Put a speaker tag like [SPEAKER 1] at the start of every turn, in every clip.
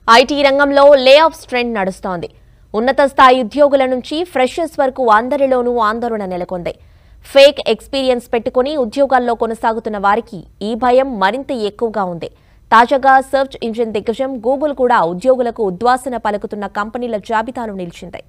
[SPEAKER 1] IT రంగంలో లే offs trend నడుస్తోంది ఉన్నత స్థాయి ఉద్యోగుల నుంచి ఫ్రెషర్స్ వరకు అందరిలోనూ ఆందోళన నెలకొంది ఫేక్ ఎక్స్పీరియన్స్ పెట్టుకుని ఉద్యోగాల్లో కొనసాగుతున్న వారికి ఈ భయం మరింత ఎక్కువగా ఉంది తాజాగా సెర్చ్ ఇంజిన్ దిగ్గజం గూగుల్ కూడా ఉద్యోగులకు ఉద్వాసన పలుకుతున్న కంపెనీల జాబితాలో నిలిచింది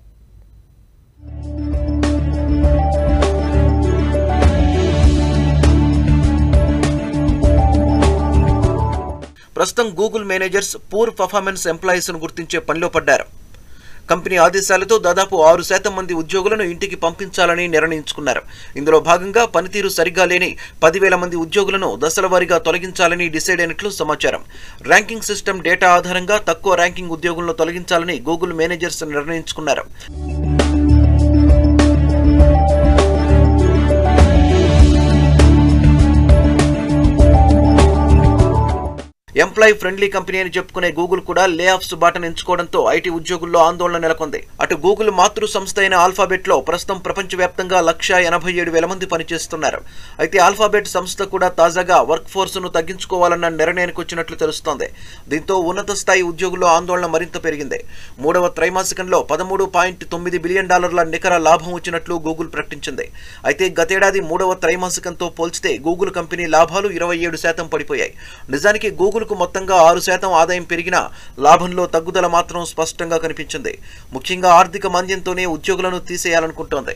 [SPEAKER 2] ప్రస్తుతం Google managers poor performance employees ను గుర్తించే పనిలో పడ్డారు కంపెనీ ఆదేశాలతో దాదాపు ఆరు శాతం మంది ఉద్యోగులను ఇంటికి పంపించాలని నిర్ణయించుకున్నారు ఇందులో భాగంగా పనితీరు సరిగా లేని పదివేల మంది ఉద్యోగులను దశలవారీగా తొలగించాలని డిసైడ్ అయినట్లు సమాచారం ర్యాంకింగ్ సిస్టమ్ డేటా ఆధారంగా తక్కువ ర్యాంకింగ్ ఉద్యోగులను తొలగించాలని గూగుల్ మేనేజర్స్ నిర్ణయించుకున్నారు ఎంప్లాయ్ ఫ్రెండ్లీ కంపెనీ అని చెప్పుకునే గూగుల్ కూడా లే ఆఫ్స్ బాటను ఎంచుకోవడంతో ఐటీ ఉద్యోగుల్లో ఆందోళన నెలకొంది అటు గూగుల్ మాతృ సంస్థ అయిన ఆల్ఫాబెట్ లో ప్రస్తుతం ప్రపంచవ్యాప్తంగా లక్ష ఎనభై ఏడు వేల మంది పనిచేస్తున్నారు అయితే ఆల్ఫాబెట్ సంస్థ కూడా తాజాగా వర్క్ ఫోర్స్ ను తగ్గించుకోవాలన్న నిర్ణయానికి వచ్చినట్లు తెలుస్తోంది దీంతో ఉన్నత స్థాయి ఉద్యోగుల్లో ఆందోళన మరింత పెరిగింది మూడవ త్రైమాసికంలో పదమూడు పాయింట్ తొమ్మిది బిలియన్ డాలర్ల నికర లాభం వచ్చినట్లు గూగుల్ ప్రకటించింది అయితే గతేడాది మూడవ త్రైమాసికంతో పోల్చితే గూగుల్ కంపెనీ లాభాలు ఇరవై ఏడు శాతం పడిపోయాయి నిజానికి గూగుల్కు మొత్తంగా ఆరు శాతం ఆదాయం పెరిగినా లాభంలో తగ్గుదల మాత్రం స్పష్టంగా కనిపించింది ముఖ్యంగా ఆర్థిక మాంద్యంతోనే ఉద్యోగులను తీసేయాలనుకుంటోంది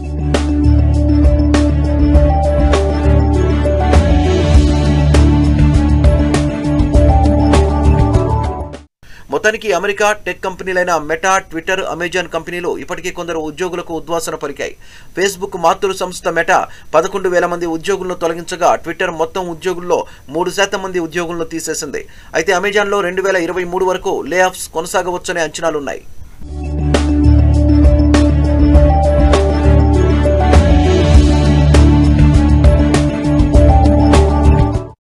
[SPEAKER 2] మొత్తానికి అమెరికా టెక్ కంపెనీలైన మెటా ట్విట్టర్ అమెజాన్ కంపెనీలు ఇప్పటికే కొందరు ఉద్యోగులకు ఉద్వాసన పలికాయి ఫేస్బుక్ మాతృ సంస్థ మెటా పదకొండు వేల మంది ఉద్యోగులను తొలగించగా ట్విట్టర్ మొత్తం ఉద్యోగుల్లో మూడు శాతం మంది ఉద్యోగులను తీసేసింది అయితే అమెజాన్లో రెండు వేల ఇరవై మూడు వరకు లే ఆఫ్స్ కొనసాగవచ్చనే అంచనాలున్నాయి